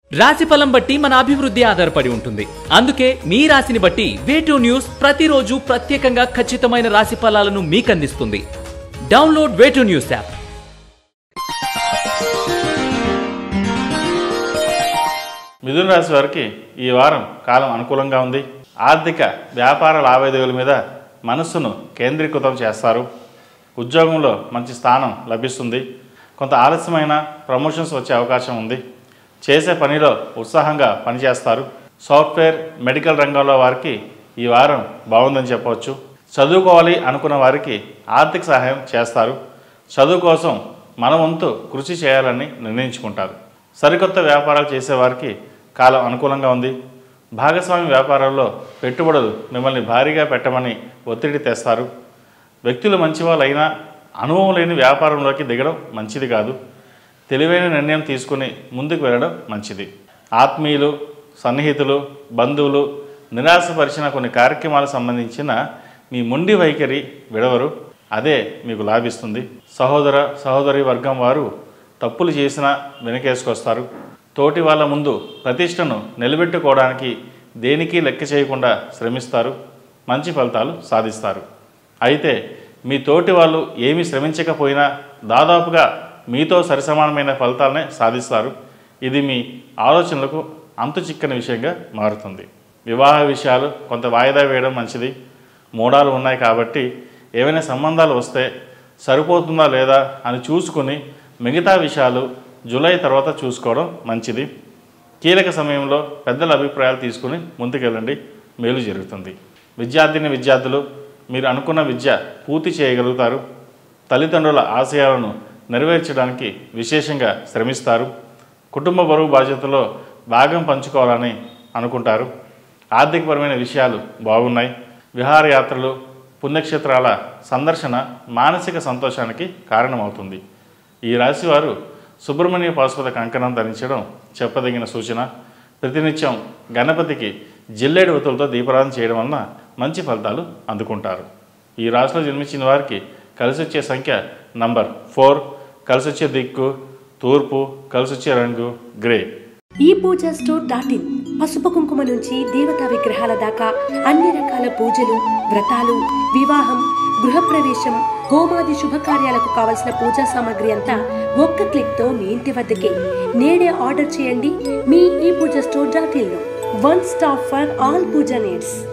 రాశి ఫలం బట్టి మన అభివృద్ధి ఆధారపడి ఉంటుంది అందుకే మీ రాశిని బట్టి వేటూ న్యూస్ ప్రతిరోజు ప్రత్యేకంగా ఖచ్చితమైన రాశి ఫలాలను మీకు అందిస్తుంది డౌన్లోడ్ వేటూ న్యూస్ యాప్ మిథున రాశి వారికి ఈ వారం కాలం అనుకూలంగా ఉంది ఆర్థిక వ్యాపార లావాదేవీల మీద మనస్సును కేంద్రీకృతం చేస్తారు ఉద్యోగంలో మంచి స్థానం లభిస్తుంది కొంత ఆలస్యమైన ప్రమోషన్స్ వచ్చే అవకాశం ఉంది చేసే పనిలో ఉత్సాహంగా పనిచేస్తారు సాఫ్ట్వేర్ మెడికల్ రంగంలో వారికి ఈ వారం బాగుందని చెప్పవచ్చు చదువుకోవాలి అనుకున్న వారికి ఆర్థిక సహాయం చేస్తారు చదువు కోసం మన వంతు కృషి చేయాలని నిర్ణయించుకుంటారు సరికొత్త వ్యాపారాలు చేసేవారికి కాలం అనుకూలంగా ఉంది భాగస్వామి వ్యాపారాల్లో పెట్టుబడులు మిమ్మల్ని భారీగా పెట్టమని ఒత్తిడి తెస్తారు వ్యక్తులు మంచివాళ్ళైనా అనుభవం లేని వ్యాపారంలోకి దిగడం మంచిది కాదు తెలివైన నిర్ణయం తీసుకుని ముందుకు వెళ్ళడం మంచిది ఆత్మీయులు సన్నిహితులు బంధువులు నిరాశపరిచిన కొన్ని కార్యక్రమాలకు సంబంధించిన మీ మొండి వైఖరి విడవరు అదే మీకు లాభిస్తుంది సహోదర సహోదరి వర్గం వారు తప్పులు చేసినా వెనకేసుకొస్తారు తోటి వాళ్ళ ముందు ప్రతిష్టను నిలబెట్టుకోవడానికి దేనికి లెక్క చేయకుండా శ్రమిస్తారు మంచి ఫలితాలు సాధిస్తారు అయితే మీ తోటి వాళ్ళు ఏమీ శ్రమించకపోయినా దాదాపుగా మీతో సరిసమానమైన ఫలితాలనే సాధిస్తారు ఇది మీ ఆలోచనలకు అంతు చిక్కని విషయంగా మారుతుంది వివాహ విషయాలు కొంత వాయిదా వేయడం మంచిది మూడాలు ఉన్నాయి కాబట్టి ఏవైనా సంబంధాలు వస్తే సరిపోతుందా లేదా అని చూసుకుని మిగతా విషయాలు జూలై తర్వాత చూసుకోవడం మంచిది కీలక సమయంలో పెద్దల అభిప్రాయాలు తీసుకుని ముందుకెళ్ళండి మేలు జరుగుతుంది విద్యార్థిని విద్యార్థులు మీరు అనుకున్న విద్య పూర్తి చేయగలుగుతారు తల్లిదండ్రుల ఆశయాలను నెరవేర్చడానికి విశేషంగా శ్రమిస్తారు కుటుంబ బరువు బాధ్యతలో భాగం పంచుకోవాలని అనుకుంటారు ఆర్థికపరమైన విషయాలు బాగున్నాయి విహారయాత్రలు పుణ్యక్షేత్రాల సందర్శన మానసిక సంతోషానికి కారణమవుతుంది ఈ రాశివారు సుబ్రహ్మణ్య పాశుపత కంకణం ధరించడం చెప్పదగిన సూచన ప్రతినిత్యం గణపతికి జిల్లేడు వతులతో దీపారాధన చేయడం వలన మంచి ఫలితాలు అందుకుంటారు ఈ రాశిలో జన్మించిన వారికి కలిసి వచ్చే సంఖ్య నంబర్ ఫోర్ కలిసి వచ్చే దిక్కు తూర్పు కలిసి వచ్చే రంగు గ్రే ఈ పూజ స్టోర్ డాట్ ఇన్ పసుపు కుంకుమ నుంచి దేవతా విగ్రహాల దాకా అన్ని రకాల పూజలు వ్రతాలు వివాహం గృహప్రవేశం హోమాది శుభకార్యాలకు కావలసిన పూజా సామాగ్రి అంతా ఒక్క క్లిక్ తో మీ ఇంటి వద్దకే నేడే ఆర్డర్ చేయండి మీ ఈ పూజ స్టోర్ డాట్ ఇన్ లో one stop for all puja needs